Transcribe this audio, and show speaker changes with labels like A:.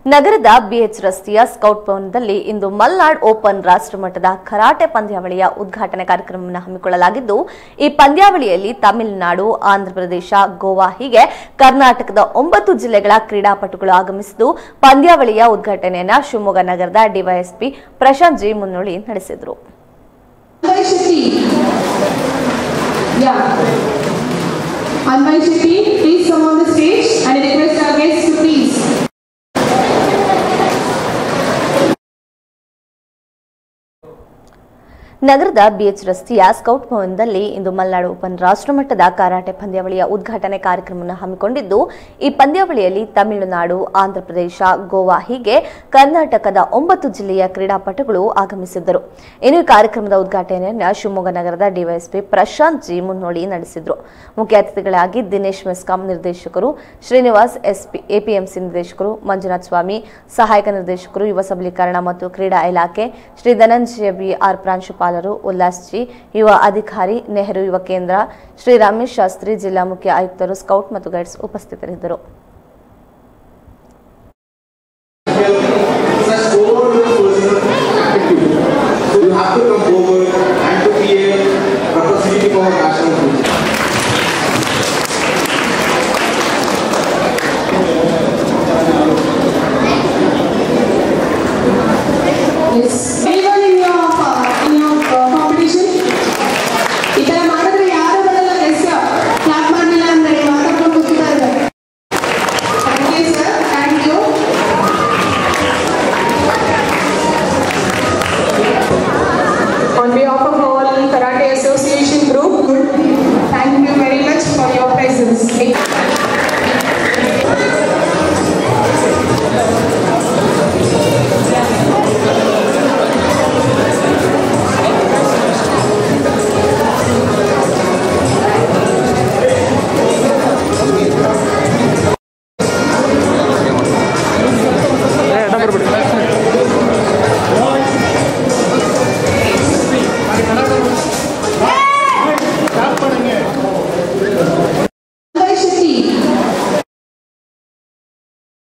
A: ನಗರದ ಬಿಎಚ್ ರಸ್ತೆಯ ಸ್ಕೌಟ್ ಭವನದಲ್ಲಿ ಇಂದು ಮಲ್ನಾಡ್ ಓಪನ್ ರಾಷ್ಟ್ರಮಟ್ಟದ ಕರಾಟೆ ಪಂದ್ಯಾವಳಿಯ ಉದ್ಘಾಟನೆ ಕಾರ್ಯಕ್ರಮವನ್ನು ಹಮ್ಮಿಕೊಳ್ಳಲಾಗಿದ್ದು ಈ ಪಂದ್ಯಾವಳಿಯಲ್ಲಿ ತಮಿಳುನಾಡು ಆಂಧ್ರಪ್ರದೇಶ ಗೋವಾ ಹೀಗೆ ಕರ್ನಾಟಕದ ಒಂಬತ್ತು ಜಿಲ್ಲೆಗಳ ಕ್ರೀಡಾಪಟುಗಳು ಆಗಮಿಸಿದ್ದು ಪಂದ್ಯಾವಳಿಯ ಉದ್ಘಾಟನೆಯನ್ನ ಶಿವಮೊಗ್ಗ ನಗರದ ಡಿವೈಎಸ್ಪಿ ಪ್ರಶಾಂತ್ ಜಿ ಮುನ್ನೋಳಿ ನಡೆಸಿದರು
B: Anbai Shetty. Yeah. Anbai Shetty, please come on the stage and I request our guests to please.
A: ನಗರದ ಬಿಎಚ್ ರಸ್ತೆಯ ಸ್ಕೌಟ್ ಭವನದಲ್ಲಿ ಇಂದು ಮಲ್ನಾಡು ಓಪನ್ ರಾಷ್ಟ್ರಮಟ್ಟದ ಕರಾಟೆ ಪಂದ್ಯಾವಳಿಯ ಉದ್ಘಾಟನೆ ಕಾರ್ಯಕ್ರಮವನ್ನು ಹಮ್ಮಿಕೊಂಡಿದ್ದು ಈ ಪಂದ್ಯಾವಳಿಯಲ್ಲಿ ತಮಿಳುನಾಡು ಆಂಧ್ರಪ್ರದೇಶ ಗೋವಾ ಹೀಗೆ ಕರ್ನಾಟಕದ ಒಂಬತ್ತು ಜಿಲ್ಲೆಯ ಕ್ರೀಡಾಪಟುಗಳು ಆಗಮಿಸಿದ್ದರು ಇನ್ನು ಈ ಕಾರ್ಯಕ್ರಮದ ಉದ್ಘಾಟನೆಯನ್ನು ಶಿವಮೊಗ್ಗ ನಗರದ ಡಿವೈಎಸ್ಪಿ ಪ್ರಶಾಂತ್ ಜಿ ಮುನ್ನೋಳಿ ನಡೆಸಿದ್ರು ಮುಖ್ಯ ಅತಿಥಿಗಳಾಗಿ ದಿನೇಶ್ ಮೆಸ್ಕಾಂ ನಿರ್ದೇಶಕರು ಶ್ರೀನಿವಾಸ್ ಎಸ್ಪಿ ಎಪಿಎಂಸಿ ನಿರ್ದೇಶಕರು ಮಂಜುನಾಥ್ ಸ್ವಾಮಿ ಸಹಾಯಕ ನಿರ್ದೇಶಕರು ಯುವ ಸಬಲೀಕರಣ ಮತ್ತು ಕ್ರೀಡಾ ಇಲಾಖೆ ಶ್ರೀ ಧನಂಜಯ ಬಿ ಆರ್ ಪ್ರಾಂಶುಪಾಲರು ಉಲ್ಲಾಸ್ ಜಿ ಯುವ ಅಧಿಕಾರಿ ನೆಹರು ಯುವ ಕೇಂದ್ರ ಶ್ರೀ ರಮೇಶ್ ಶಾಸ್ತ್ರಿ ಜಿಲ್ಲಾ ಮುಖ್ಯ ಆಯುಕ್ತರು ಸ್ಕೌಟ್ ಮತ್ತು ಗೈಡ್ಸ್ ಉಪಸ್ಥಿತರಿದ್ದರು
C: such overwhelming personal activity. So you have to come forward and to create a possibility for our national future.
B: Yes. Anyone in your uh, in your uh, competition? ಈ ತರ ಮಾಡಿದ್ರೆ ಯಾರು ಬರಲ್ಲ ಗೆಸ್ಟ್ ಕ್ಲಾಪ್ ಮಾಡಲಿಲ್ಲ ಅಂದ್ರೆ ಮಾತಾಡ್ಕೊಂಡು ಕೂತಿದ್ದಾರೆ thank you sir thank you On behalf of all Karate Association Group, thank you very much for your presence.